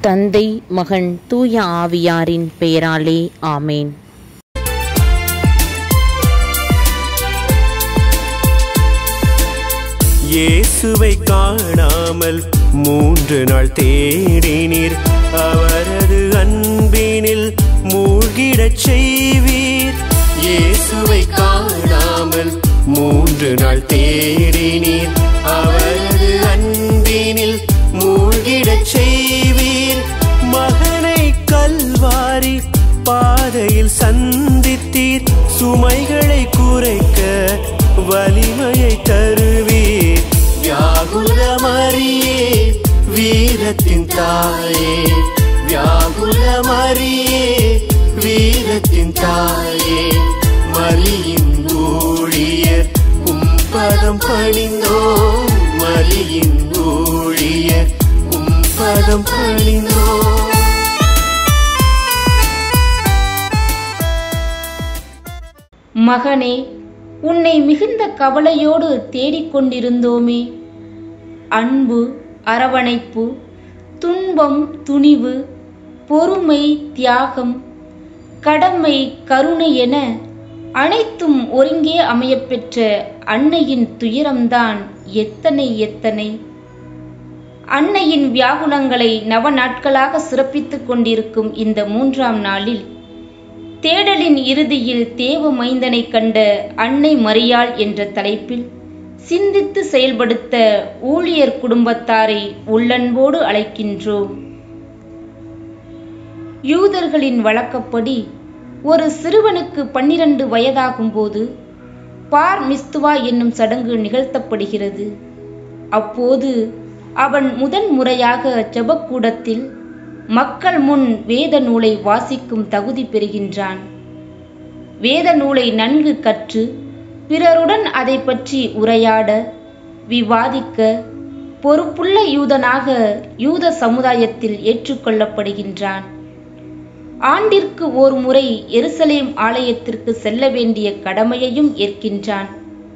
தந்தை மகன் தூய ஆவியாரின் பெயராலே ஆமேன் இயேசுவை காணாமல் மூன்று நாள் தேடினீர் அவரது அன்பினில் மூழ்கிடச் செய்வீர் இயேசுவை காணாமல் மூன்று நாள் தேடினீர் அவரது அன்பினில் மூழ்கிடச் செய்வீர் மகனை கல்வாரி பாதையில் சந்தித்தீர் சுமைகளை குறைக்க வலிமையை தருவீர் வியாகுல மரியே வீரத்தின் தாயே வியாகுல மரியே வீரத்தின் தாயே மரியின் ஊழியர் உம்பதம் பணிந்தோம் மரியின் ஊழியர் உம்பதம் பணிந்தோம் மகனே உன்னை மிகுந்த கவலையோடு தேடிக்கொண்டிருந்தோமே அன்பு அரவணைப்பு துன்பம் துணிவு பொறுமை தியாகம் கடமை கருணை என அனைத்தும் ஒருங்கே அமையப்பெற்ற அன்னையின் துயரம்தான் எத்தனை எத்தனை அன்னையின் வியாகுலங்களை நவ நாட்களாக சிறப்பித்துக் கொண்டிருக்கும் இந்த மூன்றாம் நாளில் தேடலின் இறுதியில் தேவ மைந்தனை கண்ட அன்னை மரியாள் என்ற தலைப்பில் சிந்தித்து செயல்படுத்த ஊழியர் குடும்பத்தாரை உள்ளன்போடு அழைக்கின்றோம் யூதர்களின் வழக்கப்படி ஒரு சிறுவனுக்கு பன்னிரண்டு வயதாகும்போது பார் மிஸ்துவா என்னும் சடங்கு நிகழ்த்தப்படுகிறது அப்போது அவன் முதன் முறையாக ஜெபக்கூடத்தில் மக்கள் முன் வேத நூலை வாசிக்கும் தகுதி பெறுகின்றான் வேத நூலை நன்கு கற்று பிறருடன் அதை பற்றி உரையாட விவாதிக்க பொறுப்புள்ள யூதனாக யூத சமுதாயத்தில் ஏற்றுக்கொள்ளப்படுகின்றான் ஆண்டிற்கு ஓர் முறை எருசலேம் ஆலயத்திற்கு செல்ல வேண்டிய கடமையையும் ஏற்கின்றான்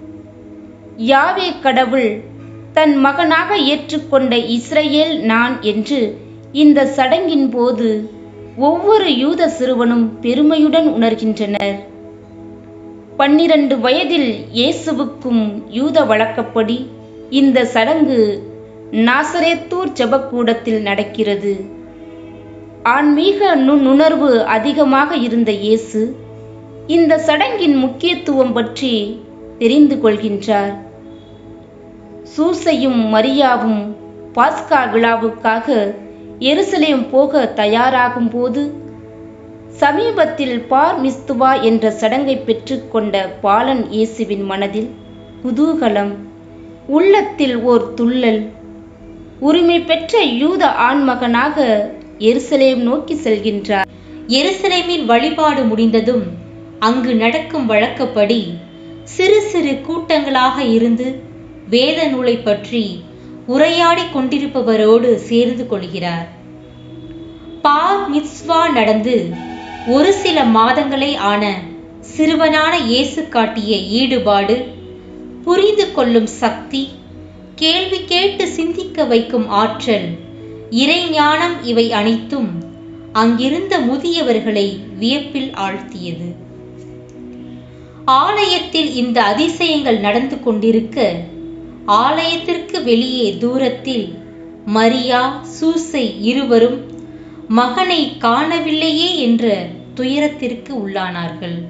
யாவே கடவுள் தன் மகனாக ஏற்றுக்கொண்ட இஸ்ரேல் நான் என்று இந்த சடங்கின் போது ஒவ்வொரு யூத சிறுவனும் பெருமையுடன் உணர்கின்றனர் பன்னிரண்டு வயதில் இயேசுவுக்கும் யூத வழக்கப்படி இந்த சடங்கு நாசரேத்தூர் ஜெபக்கூடத்தில் நடக்கிறது ஆன்மீக நுண்ணுணர்வு அதிகமாக இருந்த இயேசு இந்த சடங்கின் முக்கியத்துவம் பற்றி தெரிந்து கொள்கின்றார் சூசையும் மரியாவும் பாஸ்கா விழாவுக்காக எருசலேம் போக தயாராகும் போது சமீபத்தில் பார் மிஸ்துவா என்ற சடங்கை பெற்றுக்கொண்ட பாலன் இயேசுவின் மனதில் குதூகலம் உள்ளத்தில் ஓர் துள்ளல் உரிமை பெற்ற யூத ஆண்மகனாக எருசலேம் நோக்கி செல்கின்றார் எருசலேமில் வழிபாடு முடிந்ததும் அங்கு நடக்கும் வழக்கப்படி சிறு சிறு கூட்டங்களாக இருந்து வேத நூலை பற்றி உரையாடிக் கொண்டிருப்பவரோடு சேர்ந்து கொள்கிறார் பார் மித்ஸ்வா நடந்து ஒரு சில மாதங்களே ஆன சிறுவனான இயேசு காட்டிய ஈடுபாடு புரிந்து கொள்ளும் சக்தி கேள்வி கேட்டு சிந்திக்க வைக்கும் ஆற்றல் இறைஞானம் இவை அனைத்தும் அங்கிருந்த முதியவர்களை வியப்பில் ஆழ்த்தியது ஆலயத்தில் இந்த அதிசயங்கள் நடந்து கொண்டிருக்க ஆலயத்திற்கு வெளியே தூரத்தில் மரியா சூசை இருவரும் மகனை காணவில்லையே என்ற துயரத்திற்கு உள்ளானார்கள்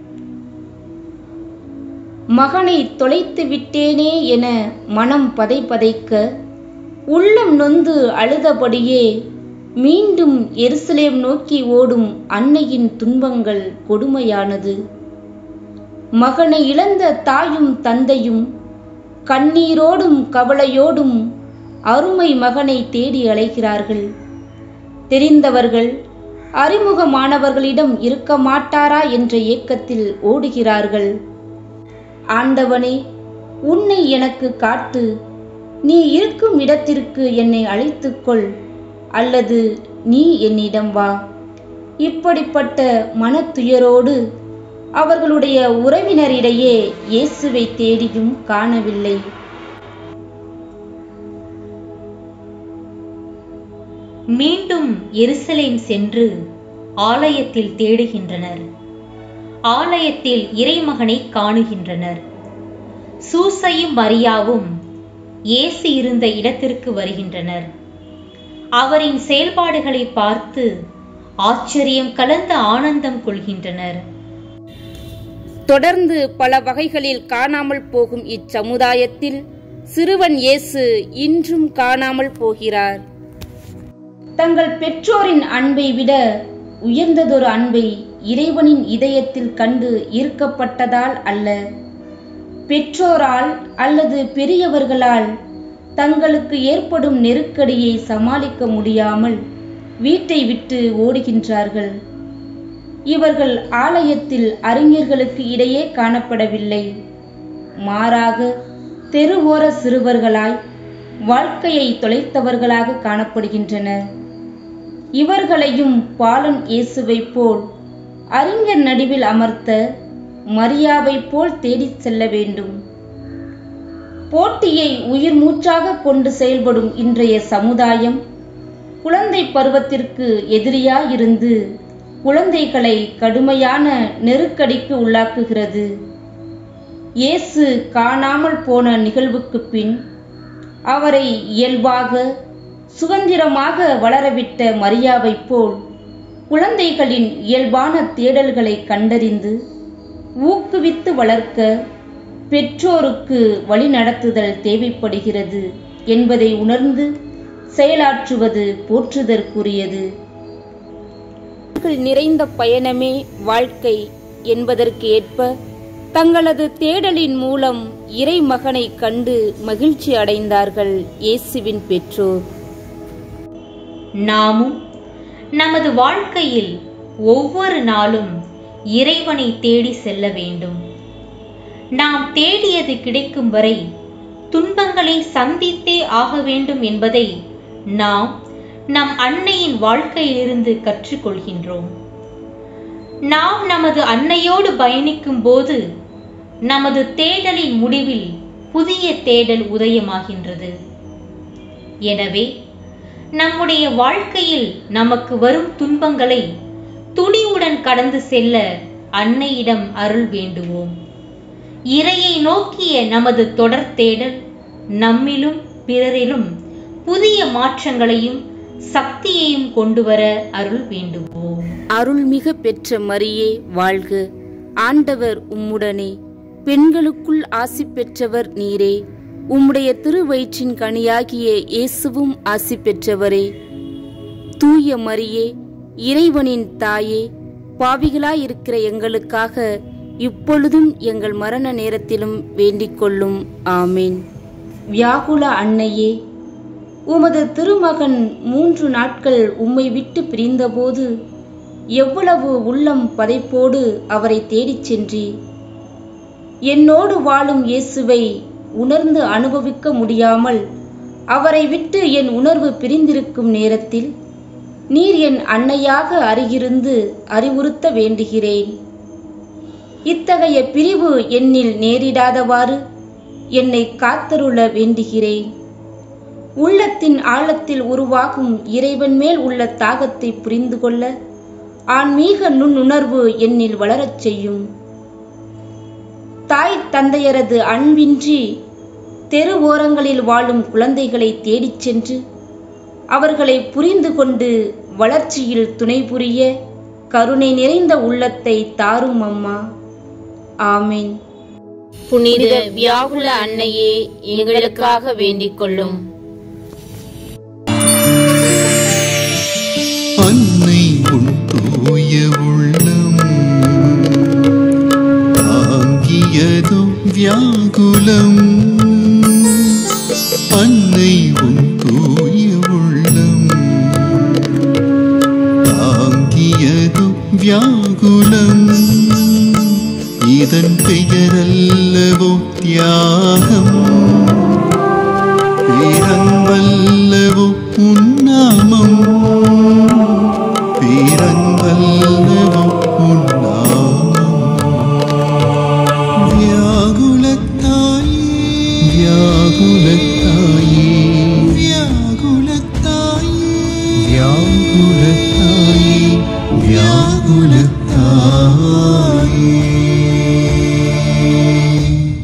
மகனை தொலைத்து விட்டேனே என மனம் பதை பதைக்க உள்ளம் நொந்து அழுதபடியே மீண்டும் எருசலேம் நோக்கி ஓடும் அன்னையின் துன்பங்கள் கொடுமையானது மகனை இழந்த தாயும் தந்தையும் கண்ணீரோடும் கவலையோடும் அருமை மகனை தேடி அலைகிறார்கள் தெரிந்தவர்கள் அறிமுகமானவர்களிடம் இருக்க மாட்டாரா என்ற ஏக்கத்தில் ஓடுகிறார்கள் ஆண்டவனே உன்னை எனக்கு காட்டு நீ இருக்கும் இடத்திற்கு என்னை அழைத்துக்கொள் அல்லது நீ என்னிடம் வா இப்படிப்பட்ட மனத்துயரோடு அவர்களுடைய உறவினரிடையே இயேசுவை தேடியும் காணவில்லை மீண்டும் எருசலேம் சென்று ஆலயத்தில் தேடுகின்றனர் ஆலயத்தில் இறைமகனை காணுகின்றனர் சூசையும் மரியாவும் இயேசு இருந்த இடத்திற்கு வருகின்றனர் அவரின் செயல்பாடுகளை பார்த்து ஆச்சரியம் கலந்த ஆனந்தம் கொள்கின்றனர் தொடர்ந்து பல வகைகளில் காணாமல் போகும் இச்சமுதாயத்தில் சிறுவன் இயேசு இன்றும் காணாமல் போகிறார் தங்கள் பெற்றோரின் அன்பை விட உயர்ந்ததொரு அன்பை இறைவனின் இதயத்தில் கண்டு ஈர்க்கப்பட்டதால் அல்ல பெற்றோரால் அல்லது பெரியவர்களால் தங்களுக்கு ஏற்படும் நெருக்கடியை சமாளிக்க முடியாமல் வீட்டை விட்டு ஓடுகின்றார்கள் இவர்கள் ஆலயத்தில் அறிஞர்களுக்கு இடையே காணப்படவில்லை மாறாக தெருவோர சிறுவர்களாய் வாழ்க்கையை தொலைத்தவர்களாக காணப்படுகின்றனர் இவர்களையும் பாலன் இயேசுவைப் போல் அறிஞர் நடுவில் அமர்த்த மரியாவைப் போல் தேடிச் செல்ல வேண்டும் போட்டியை உயிர் மூச்சாக கொண்டு செயல்படும் இன்றைய சமுதாயம் குழந்தை பருவத்திற்கு எதிரியாயிருந்து குழந்தைகளை கடுமையான நெருக்கடிக்கு உள்ளாக்குகிறது இயேசு காணாமல் போன நிகழ்வுக்கு பின் அவரை இயல்பாக சுதந்திரமாக வளரவிட்ட மரியாவைப் போல் குழந்தைகளின் இயல்பான தேடல்களை கண்டறிந்து ஊக்குவித்து வளர்க்க பெற்றோருக்கு வழிநடத்துதல் தேவைப்படுகிறது என்பதை உணர்ந்து செயலாற்றுவது போற்றுதற்குரியது அவர்கள் நிறைந்த பயணமே வாழ்க்கை என்பதற்கு ஏற்ப தங்களது தேடலின் மூலம் இறைமகனை கண்டு மகிழ்ச்சி அடைந்தார்கள் இயேசுவின் பெற்றோர் நாமும் நமது வாழ்க்கையில் ஒவ்வொரு நாளும் இறைவனை தேடி செல்ல வேண்டும் நாம் தேடியது கிடைக்கும் வரை துன்பங்களை சந்தித்தே ஆக வேண்டும் என்பதை நாம் நம் அன்னையின் வாழ்க்கையிலிருந்து கற்றுக்கொள்கின்றோம் நாம் நமது அன்னையோடு பயணிக்கும் போது நமது தேடலின் முடிவில் புதிய தேடல் உதயமாகின்றது எனவே நம்முடைய வாழ்க்கையில் நமக்கு வரும் துன்பங்களை துணிவுடன் கடந்து செல்ல அன்னையிடம் அருள் வேண்டுவோம் இறையை நோக்கிய நமது தொடர் தேடல் நம்மிலும் பிறரிலும் புதிய மாற்றங்களையும் சக்தியையும் கொண்டு வர அருள் வேண்டுவோம் அருள்மிக பெற்ற மரியே வாழ்க ஆண்டவர் உம்முடனே பெண்களுக்குள் ஆசி பெற்றவர் நீரே உம்முடைய திருவயிற்றின் கனியாகிய இயேசுவும் ஆசி பெற்றவரே தூய மரியே இறைவனின் தாயே பாவிகளாயிருக்கிற எங்களுக்காக இப்பொழுதும் எங்கள் மரண நேரத்திலும் வேண்டிக் கொள்ளும் ஆமேன் வியாகுல அன்னையே உமது திருமகன் மூன்று நாட்கள் உம்மை விட்டு பிரிந்தபோது எவ்வளவு உள்ளம் பதைப்போடு அவரை தேடிச் சென்றீர் என்னோடு வாழும் இயேசுவை உணர்ந்து அனுபவிக்க முடியாமல் அவரை விட்டு என் உணர்வு பிரிந்திருக்கும் நேரத்தில் நீர் என் அன்னையாக அருகிருந்து அறிவுறுத்த வேண்டுகிறேன் இத்தகைய பிரிவு என்னில் நேரிடாதவாறு என்னை காத்தருள வேண்டுகிறேன் உள்ளத்தின் ஆழத்தில் உருவாகும் இறைவன் மேல் உள்ள தாகத்தை புரிந்து கொள்ள ஆன்மீக நுண்ணுணர்வு என்னில் வளரச் செய்யும் தாய் தந்தையரது அன்பின்றி தெரு ஓரங்களில் வாழும் குழந்தைகளை தேடிச் சென்று அவர்களை புரிந்து கொண்டு வளர்ச்சியில் துணை புரிய கருணை நிறைந்த உள்ளத்தை தாரும் அம்மா ஆமேன் புனித வியாகுல அன்னையே எங்களுக்காக வேண்டிக் கொள்ளும் அன்னை உன் தூய உள்ளம் தாங்கியதோ வியாகுலம் அன்னை உன் தூய உள்ளம் தாங்கியதோ வியாகுலம் இதன் பெயரல்லவோ தியாகம் பேரன்பல்லவோ உன்னாமம் பேரன்பல்லவோ உன்னாமம் வியாகுலத்தாயே வியாகுலத்தாயே வியாகுலத்தாயே வியாகுலத்தாயே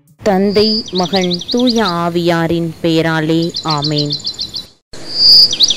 தந்தை மகன் தூய ஆவியாரின் பெயராலே ஆமேன்